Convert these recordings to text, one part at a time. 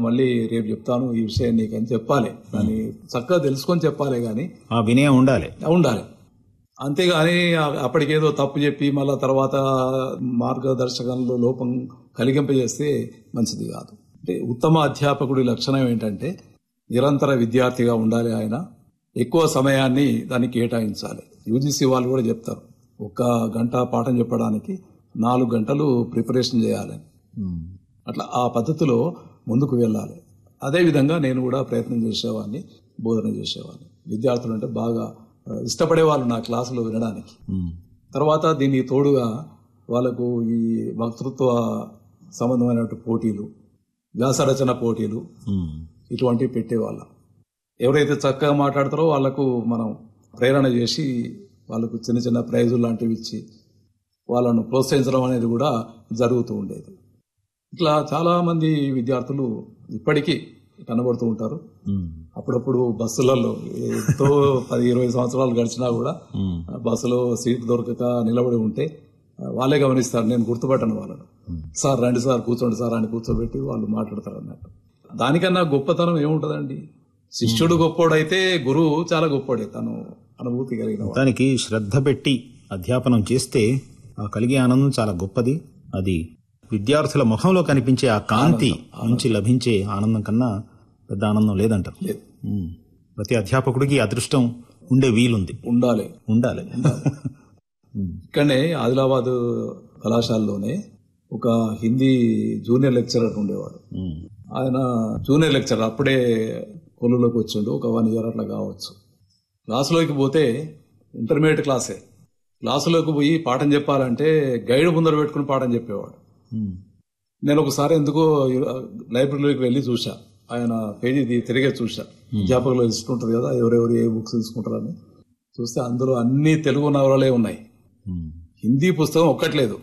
మళ్ళీ రేపు చెప్తాను ఈ విషయం నీకు అని చెప్పాలి దాన్ని చక్కగా తెలుసుకొని చెప్పాలి కానీ ఆ వినయం ఉండాలి ఉండాలి అంతేగాని ఆ- అప్పటికేదో తప్పు చెప్పి మళ్ళా తర్వాత మార్గదర్శకంలో లోపం కలిగింపజేస్తే మంచిది కాదు అంటే ఉత్తమ అధ్యాపకుడి లక్షణం ఏంటంటే నిరంతర విద్యార్థిగా ఉండాలి ఆయన ఎక్కువ సమయాన్ని దానికి కేటాయించాలి యూజీసీ వాళ్ళు కూడా చెప్తారు ఒక గంట పాఠం చెప్పడానికి నాలుగు గంటలు ప్రిపరేషన్ చేయాలని అట్లా ఆ పద్ధతిలో ముందుకు వెళ్ళాలి అదే విధంగా నేను కూడా ప్రయత్నం చేసేవాడిని బోధన చేసేవాడిని విద్యార్థులు అంటే బాగా ఆ, ఇష్టపడే వాళ్ళు నా క్లాసులో వినడానికి తర్వాత దీనికి తోడుగా వాళ్ళకు ఈ వక్తృత్వ సంబంధమైనటువంటి పోటీలు వ్యాసరచన పోటీలు ఇటువంటివి పెట్టేవాళ్ళం ఎవరైతే చక్కగా మాట్లాడతారో వాళ్ళకు మనం ప్రేరణ చేసి వాళ్ళకు చిన్న చిన్న ప్రైజులు లాంటివి ఇచ్చి వాళ్ళను ప్రోత్సహించడం అనేది కూడా జరుగుతూ ఉండేది ఇట్లా చాలా మంది విద్యార్థులు ఇప్పటికీ కనబడుతూ ఉంటారు అప్పుడప్పుడు బస్సులలో ఎంతో పది ఇరవై సంవత్సరాలు గడిచినా కూడా బస్సులో సీట్ దొరకక నిలబడి ఉంటే వాళ్ళే గమనిస్తారు నేను గుర్తుపట్టను వాళ్ళను సార్ రండి సార్ కూర్చోండి సార్ అని కూర్చోబెట్టి వాళ్ళు మాట్లాడతారు అన్నట్టు దానికన్నా గొప్పతనం ఏముంటదండి శిష్యుడు గొప్పోడైతే గురువు చాలా గొప్పోడే తను అనుభూతి కలిగిన వాడు. దానికి శ్రద్ధ పెట్టి అధ్యాపనం చేస్తే ఆ కలిగే ఆనందం చాలా గొప్పది అది విద్యార్థుల ముఖంలో కనిపించే ఆ కాంతి నుంచి లభించే ఆనందం కన్నా పెద్ద ఆనందం లేదంటారు లేదు. ఉమ్. ప్రతి అధ్యాపకుడికి అదృష్టం ఉండే వీలుంది ఉండాలి ఉండాలి ఇక్కడనే ఆదిలాబాద్ కళాశాలలోనే ఒక హిందీ జూనియర్ లెక్చరర్ ఉండేవాడు ఉమ్. ఆయన జూనియర్ లెక్చరర్ అప్పుడే కొలులోకి వచ్చిండు ఒక వన్ ఇయర్ అట్లా కావచ్చు క్లాసులోకి పోతే ఇంటర్మీడియట్ క్లాసే క్లాసులోకి పోయి పాఠం చెప్పాలంటే గైడ్ ముందర పెట్టుకుని పాఠం చెప్పేవాడు ఉమ్. నేను ఒకసారి ఎందుకో లైబ్రరీలోకి వెళ్ళి చూసా ఆయన పేజీ తీ- తిరిగే చూసా అధ్యాపకులు లిస్ట్ ఉంటుంది కదా ఎవరెవరు ఏ బుక్స్ తీసుకుంటారని చూస్తే అందులో అన్ని తెలుగు నవలలే ఉన్నాయి ఉమ్. హిందీ పుస్తకం ఒక్కట్లేదు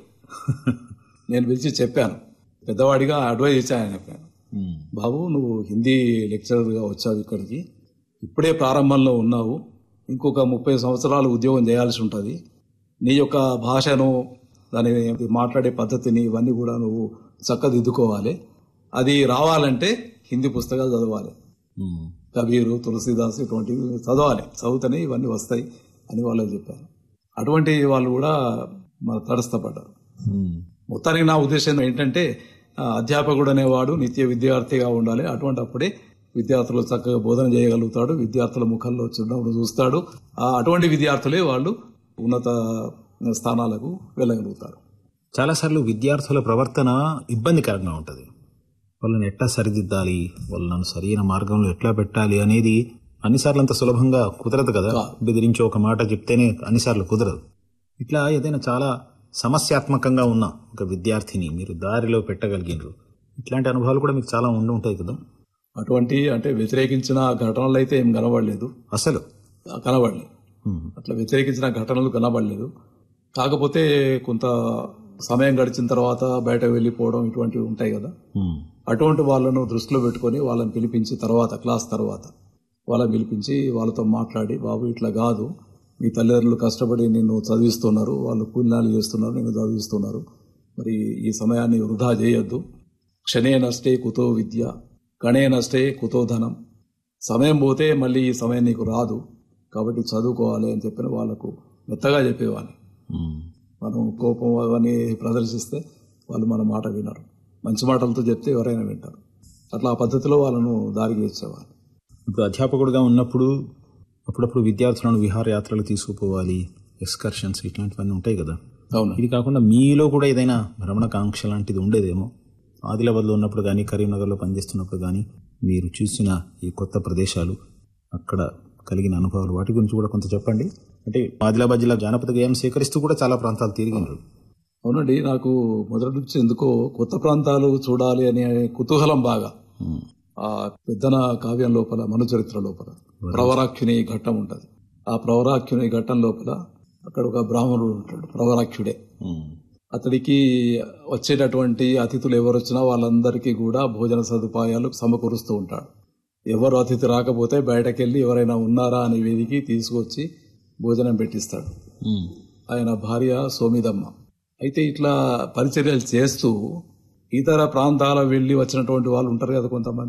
నేను పిలిచి చెప్పాను పెద్దవాడిగా అడ్వైజ్ ఇచ్చాను ఆయన చెప్పాను ఉమ్. బాబు నువ్వు హిందీ లెక్చరర్గా వచ్చావు ఇక్కడికి ఇప్పుడే ప్రారంభంలో ఉన్నావు ఇంకొక ముప్పై సంవత్సరాలు ఉద్యోగం చేయాల్సి ఉంటుంది నీ యొక్క భాషను దాని మాట్లాడే పద్ధతిని ఇవన్నీ కూడా నువ్వు చక్కదిద్దుకోవాలి అది రావాలంటే హిందీ పుస్తకాలు చదవాలి ఉమ్. కబీరు తులసిదాస్ ఇటువంటివి చదవాలి చదువుతూనే ఇవన్నీ వస్తాయి అని వాళ్ళకి చెప్పారు అటువంటి వాళ్ళు కూడా మన తటస్థపడ్డారు ఉమ్. మొత్తానికి నా ఉద్దేశం ఏంటంటే ఆ, అధ్యాపకుడు అనేవాడు నిత్య విద్యార్థిగా ఉండాలి అటువంటి అప్పుడే విద్యార్థులు చక్కగా బోధన చేయగలుగుతాడు విద్యార్థుల ముఖంలో చిరునవ్వును చూస్తాడు ఆ, అటువంటి విద్యార్థులే వాళ్ళు ఉన్నత స్థానాలకు వెళ్ళగలుగుతారు చాలాసార్లు విద్యార్థుల ప్రవర్తన ఇబ్బందికరంగా ఉంటుంది వాళ్ళని ఎట్లా సరిదిద్దాలి వాళ్ళను సరైన మార్గంలో ఎట్లా పెట్టాలి అనేది అన్నిసార్లు అంత సులభంగా కుదరదు కదా బెదిరించి ఒక మాట చెప్తేనే అన్నిసార్లు కుదరదు ఇట్లా ఏదైనా చాలా సమస్యాత్మకంగా ఉన్న ఒక విద్యార్థిని మీరు దారిలో పెట్టగలిగినారు ఇట్లాంటి అనుభవాలు కూడా మీకు చాలా ఉండి ఉంటాయి కదా అటువంటి అంటే వ్యతిరేకించిన ఘటనలు అయితే ఏం కనబడలేదు అసలు కనబడలేదు ఉమ్, అట్లా వ్యతిరేకించిన ఘటనలు కనబడలేదు కాకపోతే కొంత సమయం గడిచిన తర్వాత బయట వెళ్ళిపోవడం ఇటువంటివి ఉంటాయి కదా ఉమ్, అటువంటి వాళ్ళను దృష్టిలో పెట్టుకొని వాళ్ళని పిలిపించి తర్వాత క్లాస్ తర్వాత వాళ్ళని పిలిపించి వాళ్ళతో మాట్లాడి బాబు ఇట్లా కాదు మీ తల్లిదండ్రులు కష్టపడి నిన్ను చదివిస్తున్నారు వాళ్ళు కూలినాలు చేస్తున్నారు నిన్ను చదివిస్తున్నారు మరి ఈ సమయాన్ని వృధా చేయొద్దు క్షణే నష్టే కుతో విద్య కణే నష్టే కుతో ధనం సమయం పోతే మళ్ళీ ఈ సమయం నీకు రాదు కాబట్టి చదువుకోవాలి అని చెప్పిన వాళ్ళకు మెత్తగా చెప్పేవాడిని ఉమ్, మనం కోపం అవన్నీ ప్రదర్శిస్తే వాళ్ళు మన మాట వినరు మంచి మాటలతో చెప్తే ఎవరైనా వింటారు అట్లా ఆ పద్ధతిలో వాళ్ళను దారికి తెచ్చేవాళ్ళు ఇప్పుడు అధ్యాపకుడిగా ఉన్నప్పుడు అప్పుడప్పుడు విద్యార్థులను విహారయాత్రలు తీసుకుపోవాలి ఎక్స్కర్షన్స్ ఇట్లాంటివన్నీ ఉంటాయి కదా అవును ఇది కాకుండా మీలో కూడా ఏదైనా భ్రమణకాంక్ష లాంటిది ఉండేదేమో ఆదిలాబాద్లో ఉన్నప్పుడు కానీ కరీంనగర్లో పనిచేస్తున్నప్పుడు కానీ మీరు చూసిన ఈ కొత్త ప్రదేశాలు అక్కడ కలిగిన అనుభవాలు వాటి గురించి కూడా కొంత చెప్పండి అంటే ఆదిలాబాద్ జిల్లా జానపద గేయం సేకరిస్తూ కూడా చాలా ప్రాంతాలు తిరిగినారు అవునండి నాకు మొదటి నుంచి ఎందుకో కొత్త ప్రాంతాలు చూడాలి అనే కుతూహలం బాగా ఉమ్, ఆ పెద్దన కావ్యం లోపల మనుచరిత్ర లోపల ప్రవరాఖ్యుని ఘట్టం ఉంటది ఆ ప్రవరాఖ్యుని ఘట్టం లోపల అక్కడ ఒక బ్రాహ్మణుడు ఉంటాడు ప్రవరాఖ్యుడే ఉమ్, అతడికి వచ్చేటటువంటి అతిథులు ఎవరు వచ్చినా వాళ్ళందరికీ కూడా భోజన సదుపాయాలు సమకూరుస్తూ ఉంటాడు ఎవరు అతిథి రాకపోతే బయటకెళ్ళి ఎవరైనా ఉన్నారా అని వెదికి తీసుకొచ్చి భోజనం పెట్టిస్తాడు ఉమ్, ఆయన భార్య సోమిదమ్మ అయితే ఇట్లా పరిచర్యలు చేస్తూ ఇతర ప్రాంతాల వెళ్ళి వచ్చినటువంటి వాళ్ళు ఉంటారు కదా కొంతమంది